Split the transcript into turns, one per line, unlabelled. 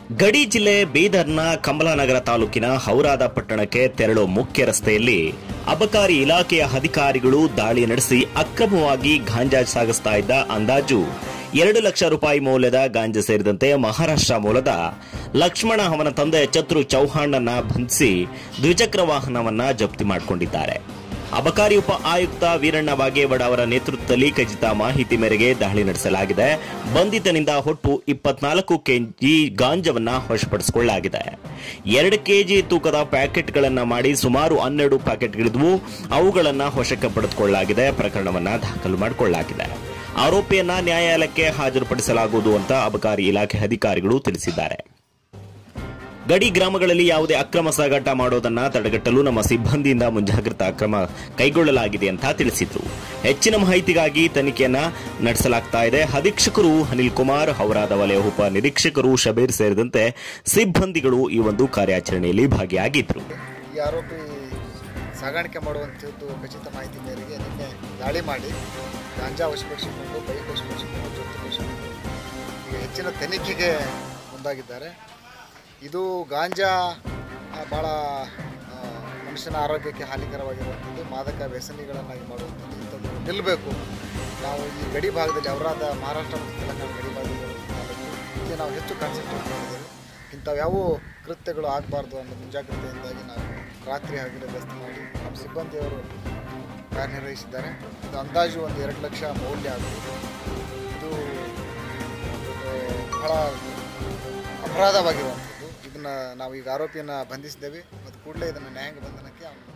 ಗಡಿ ಜಿಲ್ಲೆ ಬೀದರ್ನ ಕಮಲಾನಗರ ತಾಲೂಕಿನ ಹೌರಾದ ಪಟ್ಟಣಕ್ಕೆ ತೆರಳೋ ಮುಖ್ಯ ರಸ್ತೆಯಲ್ಲಿ ಅಬಕಾರಿ ಇಲಾಖೆಯ ಅಧಿಕಾರಿಗಳು ದಾಳಿ ನಡೆಸಿ ಅಕ್ರಮವಾಗಿ ಗಾಂಜಾ ಸಾಗಿಸ್ತಾ ಇದ್ದ ಅಂದಾಜು ಎರಡು ಲಕ್ಷ ರೂಪಾಯಿ ಮೌಲ್ಯದ ಗಾಂಜಾ ಸೇರಿದಂತೆ ಮಹಾರಾಷ್ಟ್ರ ಮೂಲದ ಲಕ್ಷ್ಮಣ ಅವನ ತಂದೆ ಚತ್ರು ಚೌಹಾಣ್ನ ಬಂಧಿಸಿ ದ್ವಿಚಕ್ರ ವಾಹನವನ್ನ ಜಪ್ತಿ ಮಾಡಿಕೊಂಡಿದ್ದಾರೆ ಅಬಕಾರಿ ಉಪ ಆಯುಕ್ತ ವೀರಣ್ಣ ಬಾಗೇವಾಡ ಅವರ ನೇತೃತ್ವದಲ್ಲಿ ಖಚಿತ ಮಾಹಿತಿ ಮೇರೆಗೆ ದಾಳಿ ನಡೆಸಲಾಗಿದೆ ಬಂಧಿತನಿಂದ ಒಟ್ಟು ಇಪ್ಪತ್ನಾಲ್ಕು ಕೆಜಿ ಗಾಂಜವನ್ನ ವಶಪಡಿಸಿಕೊಳ್ಳಲಾಗಿದೆ ಎರಡು ಕೆಜಿ ತೂಕದ ಪ್ಯಾಕೆಟ್ಗಳನ್ನ ಮಾಡಿ ಸುಮಾರು ಹನ್ನೆರಡು ಪ್ಯಾಕೆಟ್ಗಳಿದ್ವು ಅವುಗಳನ್ನ ವಶಕ್ಕೆ ಪಡೆದುಕೊಳ್ಳಲಾಗಿದೆ ಪ್ರಕರಣವನ್ನ ದಾಖಲು ಮಾಡಿಕೊಳ್ಳಲಾಗಿದೆ ಆರೋಪಿಯನ್ನ ನ್ಯಾಯಾಲಯಕ್ಕೆ ಹಾಜರುಪಡಿಸಲಾಗುವುದು ಅಂತ ಅಬಕಾರಿ ಇಲಾಖೆ ಅಧಿಕಾರಿಗಳು ತಿಳಿಸಿದ್ದಾರೆ ಗಡಿ ಗ್ರಾಮಗಳಲ್ಲಿ ಯಾವುದೇ ಅಕ್ರಮ ಸಾಗಾಟ ಮಾಡೋದನ್ನ ತಡೆಗಟ್ಟಲು ನಮ್ಮ ಸಿಬ್ಬಂದಿಯಿಂದ ಮುಂಜಾಗ್ರತಾ ಕ್ರಮ ಕೈಗೊಳ್ಳಲಾಗಿದೆ ಅಂತ ತಿಳಿಸಿದ್ರು ಹೆಚ್ಚಿನ ಮಾಹಿತಿಗಾಗಿ ತನಿಖೆಯನ್ನ ನಡೆಸಲಾಗ್ತಾ ಇದೆ ಅಧೀಕ್ಷಕರು ಅನಿಲ್ ಕುಮಾರ್ ಹೌರಾದ ವಲಯ ಉಪ ನಿರೀಕ್ಷಕರು ಶಬೀರ್ ಸೇರಿದಂತೆ ಸಿಬ್ಬಂದಿಗಳು ಈ ಒಂದು ಕಾರ್ಯಾಚರಣೆಯಲ್ಲಿ ಭಾಗಿಯಾಗಿದ್ರು
ಈ ಆರೋಪಿ ಸಾಗಾಣಿಕೆ ಮಾಡುವಂಥದ್ದು ಖಚಿತ ಮಾಹಿತಿ ಮೇರೆಗೆ ನಿನ್ನೆ ದಾಳಿ ಮಾಡಿ ಗಾಂಜಾ ವಶಪಡಿಸಿಕೊಂಡು ಬೈಕ್ ವಶಪಡಿಸಿಕೊಂಡು ಜೊತೆ ವಶಪಡಿಸಿಕೊಂಡು ಈಗ ಹೆಚ್ಚಿನ ತನಿಖೆಗೆ ಮುಂದಾಗಿದ್ದಾರೆ ಇದು ಗಾಂಜಾ ಆ, ಭಾಳ ಆ, ಮನುಷ್ಯನ ಆರೋಗ್ಯಕ್ಕೆ ಹಾನಿಕರವಾಗಿರುವಂಥದ್ದು ಮಾದಕ ವ್ಯಸನಿಗಳನ್ನಾಗಿ ಮಾಡುವಂಥದ್ದು ಇಂಥದ್ದು ನಿಲ್ಲಬೇಕು ನಾವು ಈ ಗಡಿ ಭಾಗದಲ್ಲಿ ಅವರಾದ ಮಹಾರಾಷ್ಟ್ರ ಮತ್ತು ತೆಲಂಗಾಣ ಗಡಿ ಭಾಗದಲ್ಲಿ ಇಲ್ಲಿ ನಾವು ಹೆಚ್ಚು ಕಾನ್ಸಂಟ್ರೇಟ್ ಮಾಡಿದ್ದೇವೆ ಇಂಥವ್ಯಾವೂ ಕೃತ್ಯಗಳು ಆಗಬಾರ್ದು ಅನ್ನೋ ಮುಂಜಾಗ್ರತೆಯಿಂದಾಗಿ ನಾವು ರಾತ್ರಿ ಹಗಲು ಗಸ್ತು ಮಾಡಿ ನಮ್ಮ ಸಿಬ್ಬಂದಿಯವರು ಕಾರ್ಯನಿರ್ವಹಿಸಿದ್ದಾರೆ ಇದು ಅಂದಾಜು ಒಂದು ಎರಡು ಲಕ್ಷ ಮೌಲ್ಯ ಆಗುವುದು ಇದು ಒಂದು ಬಹಳ ಅಪರಾಧವಾಗಿರುವಂಥದ್ದು ಇದನ್ನು ನಾವು ಈಗ ಆರೋಪಿಯನ್ನು ಬಂಧಿಸಿದ್ದೇವೆ ಮತ್ತು ಕೂಡಲೇ ಇದನ್ನು ನ್ಯಾಯಾಂಗ ಬಂಧನಕ್ಕೆ ಅವನು